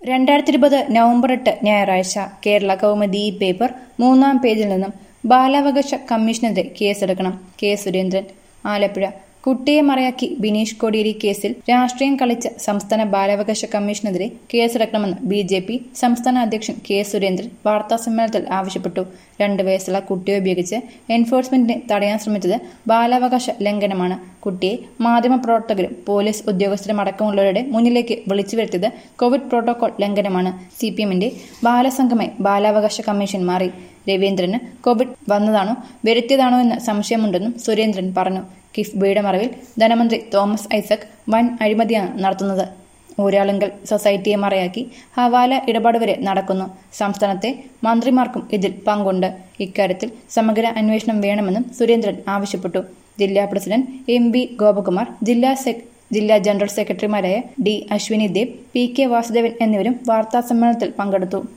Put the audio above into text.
രണ്ടായിരത്തി ഇരുപത് നവംബർ എട്ട് ഞായറാഴ്ച കേരള കൗമുദി ഈ പേപ്പർ മൂന്നാം പേജിൽ നിന്നും ബാലാവകാശ കമ്മീഷനെതിരെ കേസെടുക്കണം കെ സുരേന്ദ്രൻ ആലപ്പുഴ കുട്ടിയെ മറയാക്കി ബിനീഷ് കോടിയേരി കേസിൽ രാഷ്ട്രീയം കളിച്ച സംസ്ഥാന ബാലാവകാശ കമ്മീഷനെതിരെ കേസെടുക്കണമെന്ന് ബി ജെ പി സംസ്ഥാന അധ്യക്ഷൻ കെ സുരേന്ദ്രൻ വാർത്താസമ്മേളനത്തിൽ ആവശ്യപ്പെട്ടു രണ്ട് വയസ്സുള്ള കുട്ടിയെ ഉപയോഗിച്ച് എൻഫോഴ്സ്മെന്റിനെ തടയാൻ ശ്രമിച്ചത് ബാലാവകാശ ലംഘനമാണ് കുട്ടിയെ മാധ്യമപ്രവർത്തകരും പോലീസ് ഉദ്യോഗസ്ഥരും അടക്കമുള്ളവരുടെ മുന്നിലേക്ക് വിളിച്ചു വരുത്തിയത് കോവിഡ് പ്രോട്ടോകോൾ ലംഘനമാണ് സി പി എമ്മിന്റെ ബാലസംഘമായി ബാലാവകാശ കമ്മീഷൻ മാറി രവീന്ദ്രന് കോവിഡ് വന്നതാണോ വരുത്തിയതാണോ എന്ന സംശയമുണ്ടെന്നും സുരേന്ദ്രൻ പറഞ്ഞു കിഫ്ബിയുടെ മറവിൽ ധനമന്ത്രി തോമസ് ഐസക് വൻ അഴിമതിയാണ് നടത്തുന്നത് ഊരാളുങ്കൽ സൊസൈറ്റിയെ മറയാക്കി ഹവാല ഇടപാട് വരെ നടക്കുന്നു സംസ്ഥാനത്തെ മന്ത്രിമാർക്കും ഇതിൽ പങ്കുണ്ട് ഇക്കാര്യത്തിൽ സമഗ്ര അന്വേഷണം വേണമെന്നും സുരേന്ദ്രൻ ആവശ്യപ്പെട്ടു ജില്ലാ പ്രസിഡന്റ് എം വി ഗോപകുമാർ ജില്ലാ സെക് ജില്ലാ ജനറൽ സെക്രട്ടറിമാരായ D Ashwini Dev P K Vasudevan എന്നിവരും വാർത്താസമ്മേളനത്തിൽ പങ്കെടുത്തു